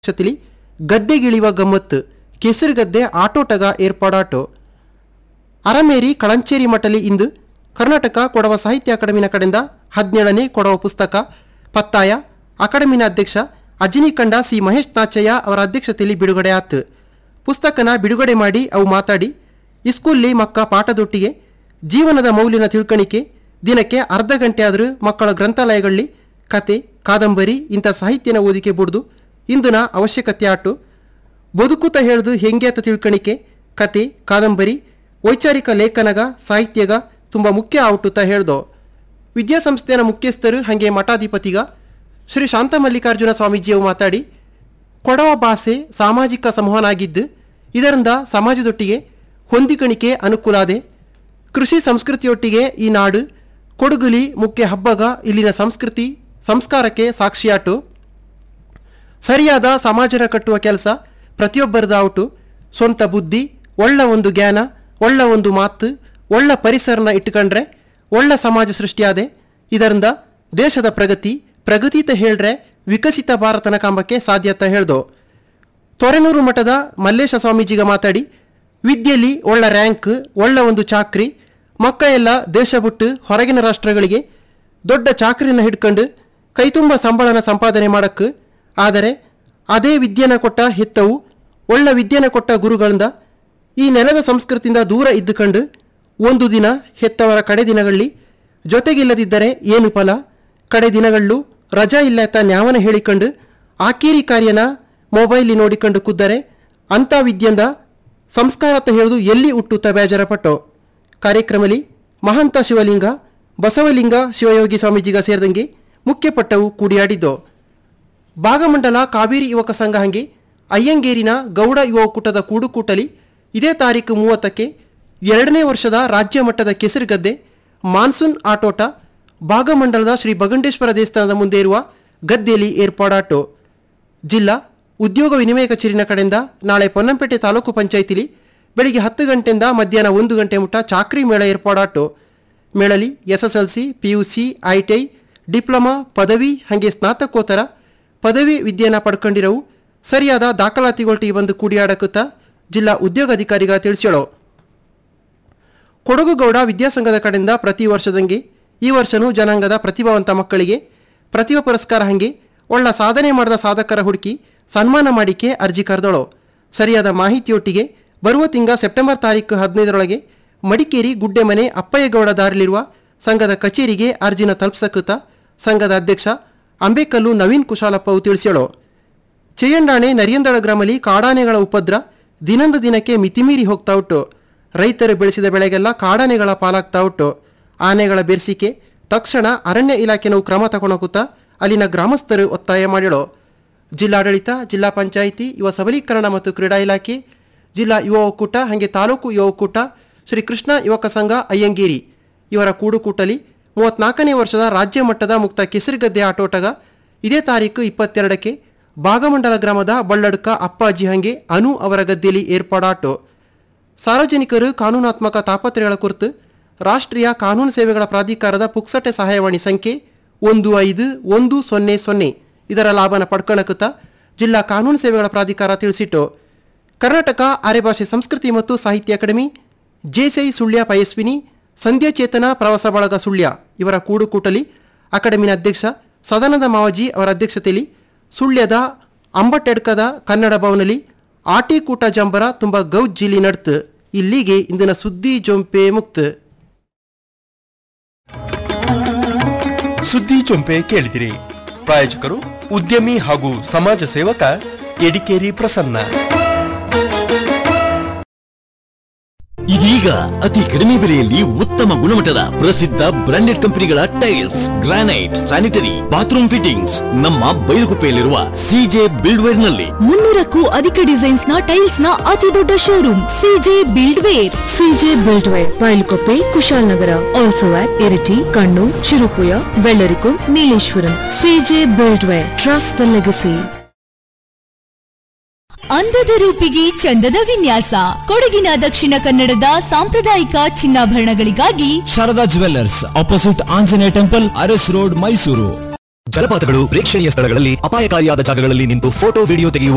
ಕ್ಷತಿಲಿ ಗದ್ದೆಗಿಳಿಯುವ ಗಮ್ಮತ್ತು ಕೆಸರುಗದ್ದೆ ಆಟೋಟಗ ಏರ್ಪಾಡಾಟೋ ಅರಮೇರಿ ಕಳಂಚೇರಿ ಮಠಲಿ ಇಂದು ಕರ್ನಾಟಕ ಕೊಡವ ಸಾಹಿತ್ಯ ಅಕಾಡೆಮಿನ ಕಡೆಯಿಂದ ಹದಿನೇಳನೇ ಕೊಡವ ಪುಸ್ತಕ ಪತ್ತಾಯ ಅಕಾಡೆಮಿನ ಅಧ್ಯಕ್ಷ ಅಜಿನಿಕಂಡ ಸಿ ಮಹೇಶ್ ನಾಚಯ್ಯ ಅವರ ಅಧ್ಯಕ್ಷತೆಯಲ್ಲಿ ಬಿಡುಗಡೆ ಆತು ಪುಸ್ತಕನ ಬಿಡುಗಡೆ ಮಾಡಿ ಅವು ಮಾತಾಡಿ ಇಸ್ಕೂಲ್ಲಿ ಮಕ್ಕ ಪಾಠದೊಟ್ಟಿಗೆ ಜೀವನದ ಮೌಲ್ಯನ ತಿಳ್ಕಣಿಕೆ ದಿನಕ್ಕೆ ಅರ್ಧ ಗಂಟೆ ಆದರೂ ಮಕ್ಕಳ ಗ್ರಂಥಾಲಯಗಳಲ್ಲಿ ಕತೆ ಕಾದಂಬರಿ ಇಂಥ ಸಾಹಿತ್ಯನ ಓದಿಕೆ ಬುಡ್ದು ಇಂದಿನ ಅವಶ್ಯಕತೆ ಆಟು ಬದುಕುತ ಹೇಳ್ದು ಹೆಂಗೆ ಅಂತ ತಿಳ್ಕಣಿಕೆ ಕತೆ ಕಾದಂಬರಿ ವೈಚಾರಿಕ ಲೇಖನಗ ಸಾಹಿತ್ಯಗ ತುಂಬ ಮುಖ್ಯ ಔಟುತ ಹೇಳ್ದೋ ವಿದ್ಯಾಸಂಸ್ಥೆಯ ಮುಖ್ಯಸ್ಥರು ಹಾಗೆ ಮಠಾಧಿಪತಿಗ ಶ್ರೀ ಶಾಂತ ಮಲ್ಲಿಕಾರ್ಜುನ ಸ್ವಾಮೀಜಿಯವು ಮಾತಾಡಿ ಕೊಡವ ಭಾಷೆ ಸಾಮಾಜಿಕ ಸಂವಹನ ಆಗಿದ್ದು ಇದರಿಂದ ಸಮಾಜದೊಟ್ಟಿಗೆ ಹೊಂದಿಕಣಿಕೆ ಅನುಕೂಲಾದೆ ಕೃಷಿ ಸಂಸ್ಕೃತಿಯೊಟ್ಟಿಗೆ ಈ ನಾಡು ಕೊಡಗುಲಿ ಮುಖ್ಯ ಹಬ್ಬಗ ಇಲ್ಲಿನ ಸಂಸ್ಕೃತಿ ಸಂಸ್ಕಾರಕ್ಕೆ ಸಾಕ್ಷಿಯಾಟು ಸರಿಯಾದ ಸಮಾಜನ ಕಟ್ಟುವ ಕೆಲಸ ಪ್ರತಿಯೊಬ್ಬರದ ಔಟು ಸ್ವಂತ ಬುದ್ಧಿ ಒಳ್ಳ ಒಂದು ಜ್ಞಾನ ಒಳ್ಳ ಒಂದು ಮಾತು ಒಳ್ಳ ಪರಿಸರನ ಇಟ್ಟುಕೊಂಡ್ರೆ ಒಳ್ಳ ಸಮಾಜ ಸೃಷ್ಟಿಯಾದೆ ಇದರಿಂದ ದೇಶದ ಪ್ರಗತಿ ಪ್ರಗತಿತ ಹೇಳ್ರೆ ವಿಕಸಿತ ಭಾರತನ ಕಾಂಬಕ್ಕೆ ಸಾಧ್ಯತ ಹೇಳ್ದೋ ತೊರೆನೂರು ಮಠದ ಮಲ್ಲೇಶ ಸ್ವಾಮೀಜಿಗ ಮಾತಾಡಿ ವಿದ್ಯೆಯಲ್ಲಿ ಒಳ್ಳ ರ್ಯಾಂಕ್ ಒಳ್ಳ ಒಂದು ಚಾಕ್ರಿ ಮಕ್ಕ ಎಲ್ಲ ದೇಶ ಬಿಟ್ಟು ಹೊರಗಿನ ರಾಷ್ಟ್ರಗಳಿಗೆ ದೊಡ್ಡ ಚಾಕ್ರಿನ ಹಿಡ್ಕೊಂಡು ಕೈತುಂಬ ಸಂಬಳನ ಸಂಪಾದನೆ ಮಾಡಕ್ಕೆ ಆದರೆ ಅದೇ ವಿದ್ಯೆನ ಕೊಟ್ಟ ಹೆತ್ತವು ಒಳ್ಳ ವಿದ್ಯೆನ ಕೊಟ್ಟ ಗುರುಗಳಿಂದ ಈ ನೆಲದ ಸಂಸ್ಕೃತಿಯಿಂದ ದೂರ ಇದ್ದುಕೊಂಡು ಒಂದು ದಿನ ಹೆತ್ತವರ ಕಡೆ ದಿನಗಳಲ್ಲಿ ಜೊತೆಗಿಲ್ಲದಿದ್ದರೆ ಏನು ಫಲ ಕಡೆ ದಿನಗಳಲ್ಲೂ ರಜಾ ಇಲ್ಲ ಅಂತ ನ್ಯಾವನ ಹೇಳಿಕೊಂಡು ಆಕೀರಿ ಕಾರ್ಯನ ಮೊಬೈಲಿ ನೋಡಿಕೊಂಡು ಕುದ್ದರೆ ಅಂಥ ವಿದ್ಯೆಯಿಂದ ಸಂಸ್ಕಾರ ಅಂತ ಹೇಳುದು ಎಲ್ಲಿ ಹುಟ್ಟುತ್ತ ಬೇಜಾರಪಟ್ಟೋ ಕಾರ್ಯಕ್ರಮದಲ್ಲಿ ಮಹಂತ ಶಿವಲಿಂಗ ಬಸವಲಿಂಗ ಶಿವಯೋಗಿ ಸ್ವಾಮೀಜಿಗ ಸೇರಿದಂಗೆ ಮುಖ್ಯಪಟ್ಟವು ಕೂಡಿಯಾಡಿದ್ದು ಭಾಗಮಂಡಲ ಕಾವೇರಿ ಯುವಕ ಸಂಘ ಹಂಗೆ ಅಯ್ಯಂಗೇರಿನ ಗೌಡ ಯುವ ಒಕ್ಕೂಟದ ಕೂಡುಕೂಟಲಿ ಇದೇ ತಾರೀಕು ಮೂವತ್ತಕ್ಕೆ ಎರಡನೇ ವರ್ಷದ ರಾಜ್ಯ ಮಟ್ಟದ ಕೆಸರುಗದ್ದೆ ಮಾನ್ಸೂನ್ ಆಟೋಟ ಭಾಗಮಂಡಲದ ಶ್ರೀ ಬಗಂಡೇಶ್ವರ ದೇವಸ್ಥಾನದ ಮುಂದೆ ಇರುವ ಗದ್ದೆಯಲ್ಲಿ ಏರ್ಪಾಡಾಟೋ ಜಿಲ್ಲಾ ಉದ್ಯೋಗ ವಿನಿಮಯ ಕಚೇರಿನ ಕಡೆಯಿಂದ ನಾಳೆ ಪೊನ್ನಂಪೇಟೆ ತಾಲೂಕು ಪಂಚಾಯಿತಿಲಿ ಬೆಳಿಗ್ಗೆ ಹತ್ತು ಗಂಟೆಯಿಂದ ಮಧ್ಯಾಹ್ನ ಒಂದು ಗಂಟೆ ಮುಟ ಚಾಕ್ರಿ ಮೇಳ ಏರ್ಪಾಡಾಟು ಮೇಳಲಿ S S L C P U C I T I diploma ಪದವಿ ಹಾಗೆ ಸ್ನಾತಕೋತ್ತರ ಪದವಿ ವಿದ್ಯೆನ ಪಡ್ಕೊಂಡಿರವು ಸರಿಯಾದ ದಾಖಲಾತಿಗೊಳ್ಟಿಗೆ ಬಂದು ಕೂಡಿಯಾಡಕುತ್ತ ಜಿಲ್ಲಾ ಉದ್ಯೋಗಾಧಿಕಾರಿಗ ತಿಳಿಸ್ಯಾಳೋ ಕೊಡಗುಗೌಡ ವಿದ್ಯಾಸಂಘದ ಕಡೆಯಿಂದ ಪ್ರತಿ ವರ್ಷದಂಗೆ ಈ ವರ್ಷನೂ ಜನಾಂಗದ ಪ್ರತಿಭಾವಂತ ಮಕ್ಕಳಿಗೆ ಪ್ರತಿಭಾ ಪುರಸ್ಕಾರ ಹಂಗೆ ಒಳ್ಳ ಸಾಧನೆ ಮಾಡಿದ ಸಾಧಕರ ಹುಡುಕಿ ಸನ್ಮಾನ ಮಾಡಿಕೆ ಅರ್ಜಿ ಕರೆದಳು ಸರಿಯಾದ ಮಾಹಿತಿಯೊಟ್ಟಿಗೆ ಬರುವ ತಿಂಗ ಸೆಪ್ಟೆಂಬರ್ ತಾರೀಕು ಹದಿನೈದರೊಳಗೆ ಮಡಿಕೇರಿ ಗುಡ್ಡೆಮನೆ ಅಪ್ಪಯ್ಯಗೌಡ ದಾರಿಲಿರುವ ಸಂಘದ ಕಚೇರಿಗೆ ಅರ್ಜಿನ ತಲುಪಿಸಕುತ್ತ ಸಂಘದ ಅಧ್ಯಕ್ಷ ಅಂಬೇಕಲ್ಲು ನವೀನ್ ಕುಶಾಲಪ್ಪವು ತಿಳಿಸ್ಯಾಳು ಚೆಯ್ಯಂಡಾಣೆ ನರಿಯಂದಳ ಗ್ರಾಮಲ್ಲಿ ಕಾಡಾನೆಗಳ ಉಪದ್ರ ದಿನಂದ ದಿನಕ್ಕೆ ಮಿತಿಮೀರಿ ಹೋಗ್ತಾ ಉಂಟು ರೈತರು ಬೆಳೆಸಿದ ಬೆಳೆಗೆಲ್ಲ ಕಾಡಾನೆಗಳ ಪಾಲಾಗ್ತಾ ಉಂಟು ಆನೆಗಳ ಬೆರ್ಸಿಕೆ ತಕ್ಷಣ ಅರಣ್ಯ ಇಲಾಖೆನವು ಕ್ರಮ ತಗೊಳಕುತ್ತ ಅಲ್ಲಿನ ಗ್ರಾಮಸ್ಥರು ಒತ್ತಾಯ ಮಾಡಿಳು ಜಿಲ್ಲಾಡಳಿತ ಜಿಲ್ಲಾ ಪಂಚಾಯಿತಿ ಯುವ ಸಬಲೀಕರಣ ಮತ್ತು ಕ್ರೀಡಾ ಇಲಾಖೆ ಜಿಲ್ಲಾ ಯುವ ಒಕ್ಕೂಟ ಹಾಗೆ ತಾಲೂಕು ಯುವ ಒಕ್ಕೂಟ ಶ್ರೀ ಕೃಷ್ಣ ಯುವಕ ಸಂಘ ಅಯ್ಯಂಗೇರಿ ಇವರ ಕೂಡುಕೂಟಲಿ ಮೂವತ್ನಾಲ್ಕನೇ ವರ್ಷದ ರಾಜ್ಯ ಮಟ್ಟದ ಮುಕ್ತ ಕೆಸರುಗದ್ದೆ ಆಟೋಟಗ ಇದೇ ತಾರೀಕು ಇಪ್ಪತ್ತೆರಡಕ್ಕೆ ಭಾಗಮಂಡಲ ಗ್ರಾಮದ ಬಳ್ಳಡ್ಕ ಅಪ್ಪಾಜಿ ಹಂಗೆ ಅನು ಅವರ ಗದ್ದೆಯಲ್ಲಿ ಏರ್ಪಾಡಾಟು ಸಾರ್ವಜನಿಕರು ಕಾನೂನಾತ್ಮಕ ತಾಪತ್ರೆಗಳ ಕುರಿತು ರಾಷ್ಟ್ರೀಯ ಕಾನೂನು ಸೇವೆಗಳ ಪ್ರಾಧಿಕಾರದ ಪುಕ್ಸಟೆ ಸಹಾಯವಾಣಿ ಸಂಖ್ಯೆ ಒಂದು ಐದು ಒಂದು ಸೊನ್ನೆ ಸೊನ್ನೆ ಇದರ ಲಾಭನ ಪಡ್ಕೊಳ್ಳಕುತ್ತ ಜಿಲ್ಲಾ ಕಾನೂನು ಸೇವೆಗಳ ಪ್ರಾಧಿಕಾರ ತಿಳಿಸಿಟ್ಟು ಕರ್ನಾಟಕ ಆರ್ಯಭಾಷೆ ಸಂಸ್ಕೃತಿ ಮತ್ತು ಸಾಹಿತ್ಯ ಅಕಾಡೆಮಿ ಜೆಸೈ ಸುಳ್ಯ ಪಯಸ್ವಿನಿ ಸಂಧ್ಯಾ ಚೇತನ ಪ್ರವಾಸ ಬಳಗ ಸುಳ್ಯ ಇವರ ಕೂಡುಕೂಟಲಿ ಅಕಾಡೆಮಿನ ಅಧ್ಯಕ್ಷ ಸದನದ ಮಾವಜಿ ಅವರ ಅಧ್ಯಕ್ಷತೆಯಲ್ಲಿ ಸುಳ್ಯದ ಅಂಬಟೆಡ್ಕದ ಕನ್ನಡ ಭವನದಲ್ಲಿ ಆಟಿಕೂಟ ಜಂಬರ ತುಂಬ ಗೌಜ್ಜಿಲಿ ನಡ್ತು ಇಲ್ಲಿಗೆ ಇಂದಿನ ಸುದ್ದಿ ಜೊಂಪೆ ಮುಕ್ತ ಸುದ್ದಿ ಚೊಂಪೆ ಕೇಳಿದಿರಿ ಪ್ರಾಯೋಜಕರು ಉದ್ಯಮಿ ಹಾಗೂ ಸಮಾಜ ಸೇವಕ ಎಡಿಕೇರಿ ಪ್ರಸನ್ನ ಇದೀಗ ಅತಿ ಕಡಿಮೆ ಬೆಲೆಯಲ್ಲಿ ಉತ್ತಮ ಗುಣಮಟ್ಟದ ಪ್ರಸಿದ್ಧ ಬ್ರಾಂಡೆಡ್ ಕಂಪನಿಗಳ tiles granite sanitary bathroom fittings ನಮ್ಮ ಬೈಲುಗುಪ್ಪೆಯಲ್ಲಿರುವ ಸಿಜೆ ಬಿಲ್ಡ್ವೇರ್ ನಲ್ಲಿ ಮುನ್ನೂರಕ್ಕೂ ಅಧಿಕ ಡಿಸೈನ್ಸ್ ನ ಟೈಲ್ಸ್ ನ ಅತಿ ದೊಡ್ಡ showroom CJ build ware CJ build ware Bylakuppe Kushalnagar also at Iritty Kannur Cherupuzha Vellarikundu Nileshwaram CJ build ware trust the legacy ಅಂದದ ರೂಪಿಗೆ ಚಂದದ ವಿನ್ಯಾಸ ಕೊಡಗಿನ ದಕ್ಷಿಣ ಕನ್ನಡದ ಸಾಂಪ್ರದಾಯಿಕ ಚಿನ್ನಾಭರಣಗಳಿಗಾಗಿ Sharada jewellers opposite Anjaneya temple Aras road Mysuru ಜಲಪಾತಗಳು ಪ್ರೇಕ್ಷಣೀಯ ಸ್ಥಳಗಳಲ್ಲಿ ಅಪಾಯಕಾರಿಯಾದ ಜಾಗಗಳಲ್ಲಿ ನಿಂತು ಫೋಟೋ ವಿಡಿಯೋ ತೆಗೆಯುವ